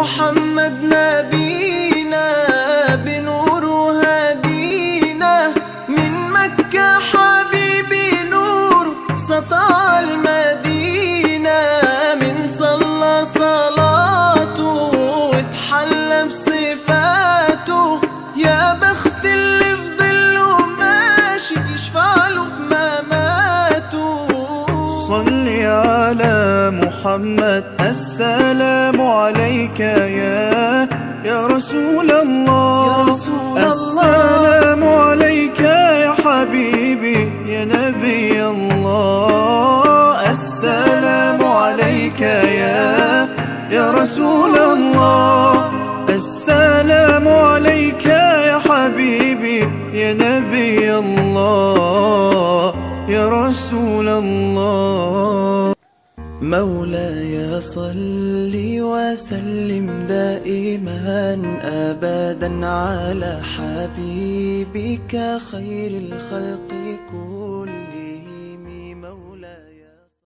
محمد نبينا بنور هدينا من مكة حبيبي نور سطع المدينة من صلى صلاته واتحلى بصفاته يا بخت اللي في ظله ماشي يشفع له في مماته صل على محمد السلام عليك يا يا رسول الله يا رسول الله. السلام عليك يا حبيبي يا نبي الله السلام عليك يا يا رسول الله السلام عليك يا حبيبي يا نبي الله يا رسول الله مولاي صل وسلم دائما ابدا على حبيبك خير الخلق